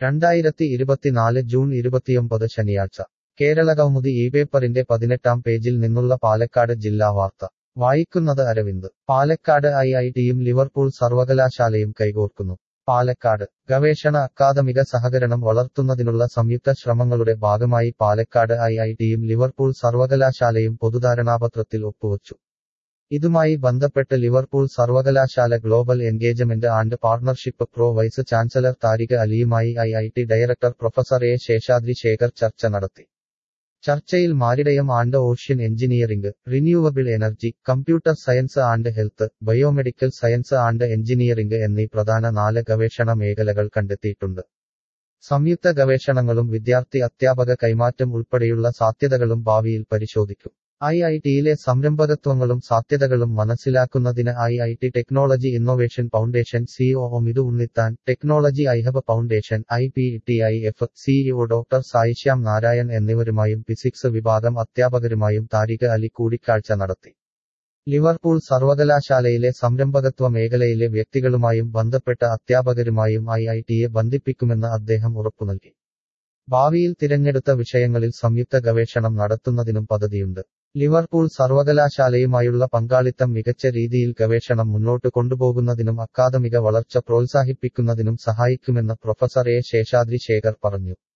രണ്ടായിരത്തി ഇരുപത്തിനാല് ജൂൺ ഇരുപത്തിയൊമ്പത് ശനിയാഴ്ച കേരളകൗമുദി ഈ പേപ്പറിന്റെ പതിനെട്ടാം പേജിൽ നിന്നുള്ള പാലക്കാട് ജില്ലാ വാർത്ത വായിക്കുന്നത് അരവിന്ദ് പാലക്കാട് ഐ ഐ ടിയും ലിവർപൂൾ സർവകലാശാലയും കൈകോർക്കുന്നു പാലക്കാട് ഗവേഷണ അക്കാദമിക സഹകരണം വളർത്തുന്നതിനുള്ള സംയുക്ത ശ്രമങ്ങളുടെ ഭാഗമായി പാലക്കാട് ഐ ഐ ടിയും ലിവർപൂൾ സർവകലാശാലയും പൊതുധാരണാപത്രത്തിൽ ഒപ്പുവച്ചു ഇതുമായി ബന്ധപ്പെട്ട് ലിവർപൂൾ സർവകലാശാല global engagement and partnership pro vice chancellor Tariq അലിയുമായി I I T director professor A Seshadri Sekhar ചർച്ച നടത്തി ചർച്ചയിൽ maritime and ocean engineering renewable energy computer science and health biomedical science and engineering എന്നീ പ്രധാന നാല് ഗവേഷണ മേഖലകൾ കണ്ടെത്തിയിട്ടുണ്ട് സംയുക്ത ഗവേഷണങ്ങളും വിദ്യാർത്ഥി അധ്യാപക കൈമാറ്റം ഉൾപ്പെടെയുള്ള സാധ്യതകളും ഭാവിയിൽ പരിശോധിക്കും ഐ ഐ ടിയിലെ സംരംഭകത്വങ്ങളും സാധ്യതകളും മനസ്സിലാക്കുന്നതിന് I I T technology innovation foundation CEO Mithu Unnithan technology iHub foundation I P T I F CEO doctor Saishyam Narayan എന്നിവരുമായും ഫിസിക്സ് വിഭാഗം അധ്യാപകരുമായും താരിക അലി കൂടിക്കാഴ്ച നടത്തി ലിവർപൂൾ സർവകലാശാലയിലെ സംരംഭകത്വ മേഖലയിലെ വ്യക്തികളുമായും ബന്ധപ്പെട്ട അധ്യാപകരുമായും ഐ ഐ ടിയെ ബന്ധിപ്പിക്കുമെന്ന് അദ്ദേഹം ഉറപ്പു നൽകി ഭാവിയിൽ തിരഞ്ഞെടുത്ത വിഷയങ്ങളിൽ സംയുക്ത ഗവേഷണം നടത്തുന്നതിനും പദ്ധതിയുണ്ട് ലിവർപൂൾ സർവകലാശാലയുമായുള്ള പങ്കാളിത്തം മികച്ച രീതിയിൽ ഗവേഷണം മുന്നോട്ട് കൊണ്ടുപോകുന്നതിനും അക്കാദമിക വളർച്ച പ്രോത്സാഹിപ്പിക്കുന്നതിനും സഹായിക്കുമെന്ന് പ്രൊഫസർ എ ശേഷാദ്രി ശേഖർ പറഞ്ഞു